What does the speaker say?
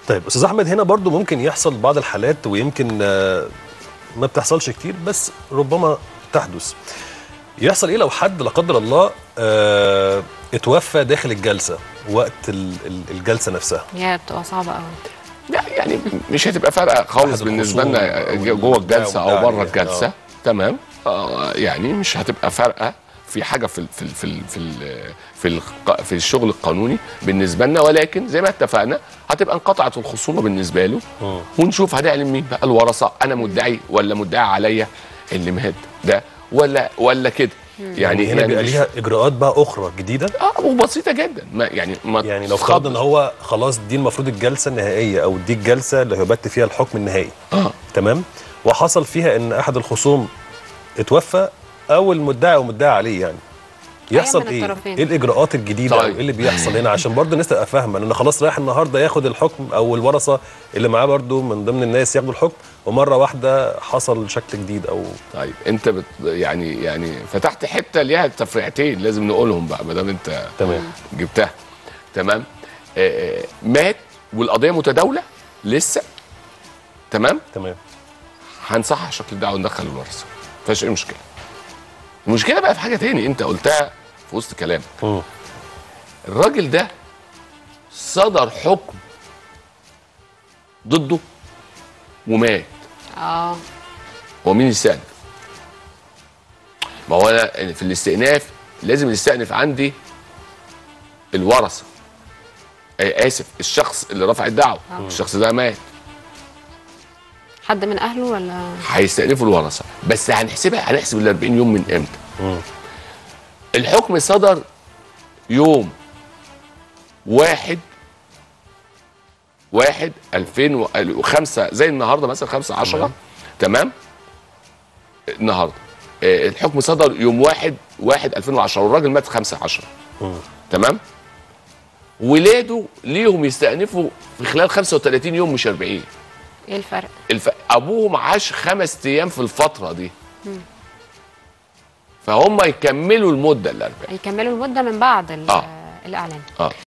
طيب استاذ احمد هنا برضو ممكن يحصل بعض الحالات ويمكن آه، ما بتحصلش كتير بس ربما تحدث يحصل ايه لو حد لا قدر الله آه، اتوفى داخل الجلسه وقت ال- ال- الجلسه نفسها هي بتبقى صعبه قوي لا يعني مش هتبقى فارقه خالص أحد بالنسبه الخصوم لنا أو جوه الجلسه المدعي او بره عليه. الجلسه آه. تمام آه يعني مش هتبقى فارقه في حاجه في ال في ال في ال في ال في, الق- في الشغل القانوني بالنسبه لنا ولكن زي ما اتفقنا هتبقى انقطعت الخصومه بالنسبه له مم. ونشوف هنعلم مين بقى الورثه انا مدعي ولا مدعي عليا اللي مات ده ولا ولا كده يعني هنا بيبقى مش- ليها اجراءات بقى اخرى جديده اه وبسيطه جدا ما يعني ما يعني لو افترضنا ان هو خلاص دي المفروض الجلسه النهائيه او دي الجلسه اللي هيبت فيها الحكم النهائي اه تمام وحصل فيها ان احد الخصوم اتوفى او المدعي او مدعي عليه يعني يحصل من ايه؟ الطرفين. ايه الاجراءات الجديده طيب. او ايه اللي بيحصل هنا عشان برضه الناس تبقى فاهمه ان خلاص رايح النهارده ياخد الحكم او الورثه اللي معاه برضه من ضمن الناس ياخدوا الحكم ومره واحده حصل شكل جديد او طيب انت بت يعني يعني فتحت حته ليها تفريعتين لازم نقولهم بقى ما دام انت تمام جبتها تمام آه آه، مات والقضيه متداوله لسه تمام تمام هنصحح شكل الدعوه وندخل الورثه ما فيهاش اي مشكله المشكله بقى في حاجه تاني انت قلتها في وسط كلامك مم. الراجل ده صدر حكم ضده ومات اه هو مين يستأنف؟ ما هو انا في الاستئناف لازم يستأنف عندي الورثه آه، اسف الشخص اللي رفع الدعوه الشخص ده مات حد من اهله ولا هيستأنفوا الورثه بس هنحسبها هنحسب ال 40 يوم من امتى؟ مم. الحكم صدر يوم واحد واحد 2005 زي النهارده مثلا 5 10 تمام النهارده آه، الحكم صدر يوم واحد واحد 2010 والراجل مات 5 10 مم. تمام ولاده ليهم يستأنفوا في خلال 35 يوم مش 40 ايه الفرق الف... ابوهم عاش خمس ايام في الفتره دي فهم يكملوا المده ال 40 يكملوا المده من بعد ال- آه. الاعلان اه